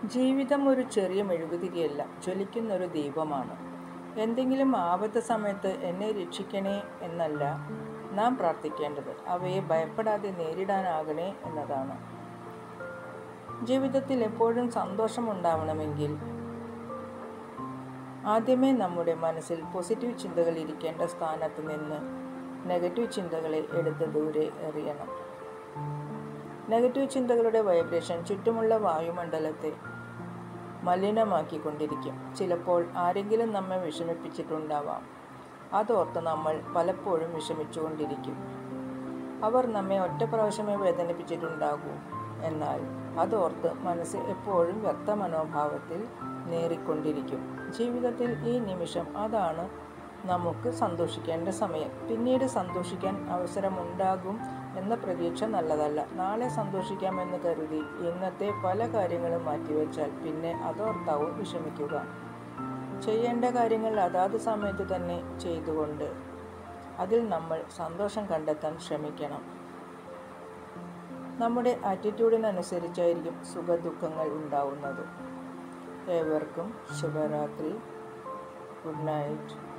ജീവിതം ഒരു ചെറിയ മെഴുകുതിരിയല്ല ജ്വലിക്കുന്നൊരു ദീപമാണ് എന്തെങ്കിലും ആപത്ത് സമയത്ത് എന്നെ രക്ഷിക്കണേ എന്നല്ല നാം പ്രാർത്ഥിക്കേണ്ടത് അവയെ ഭയപ്പെടാതെ നേരിടാനാകണേ എന്നതാണ് ജീവിതത്തിൽ എപ്പോഴും സന്തോഷമുണ്ടാവണമെങ്കിൽ ആദ്യമേ നമ്മുടെ മനസ്സിൽ പോസിറ്റീവ് ചിന്തകൾ ഇരിക്കേണ്ട സ്ഥാനത്ത് നിന്ന് നെഗറ്റീവ് ചിന്തകളെ എടുത്ത് ദൂരെ എറിയണം നെഗറ്റീവ് ചിന്തകളുടെ വൈബ്രേഷൻ ചുറ്റുമുള്ള വായുമണ്ഡലത്തെ മലിനമാക്കിക്കൊണ്ടിരിക്കും ചിലപ്പോൾ ആരെങ്കിലും നമ്മെ വിഷമിപ്പിച്ചിട്ടുണ്ടാവാം അതോർത്ത് നമ്മൾ പലപ്പോഴും വിഷമിച്ചുകൊണ്ടിരിക്കും അവർ നമ്മെ ഒറ്റ പ്രാവശ്യമേ വേദനിപ്പിച്ചിട്ടുണ്ടാകൂ എന്നാൽ അതോർത്ത് മനസ്സ് എപ്പോഴും വ്യക്ത മനോഭാവത്തിൽ നേറിക്കൊണ്ടിരിക്കും ജീവിതത്തിൽ ഈ നിമിഷം അതാണ് നമുക്ക് സന്തോഷിക്കേണ്ട സമയം പിന്നീട് സന്തോഷിക്കാൻ അവസരമുണ്ടാകും എന്ന പ്രതീക്ഷ നല്ലതല്ല നാളെ സന്തോഷിക്കാമെന്ന് കരുതി ഇന്നത്തെ പല കാര്യങ്ങളും മാറ്റിവെച്ചാൽ പിന്നെ അതോർത്താവും വിഷമിക്കുക ചെയ്യേണ്ട കാര്യങ്ങൾ അതാത് സമയത്ത് തന്നെ ചെയ്തുകൊണ്ട് അതിൽ നമ്മൾ സന്തോഷം കണ്ടെത്താൻ ശ്രമിക്കണം നമ്മുടെ ആറ്റിറ്റ്യൂഡിനനുസരിച്ചായിരിക്കും സുഖദുഃഖങ്ങൾ ഉണ്ടാവുന്നത് ഏവർക്കും ശുഭരാത്രി ഗുഡ് നൈറ്റ്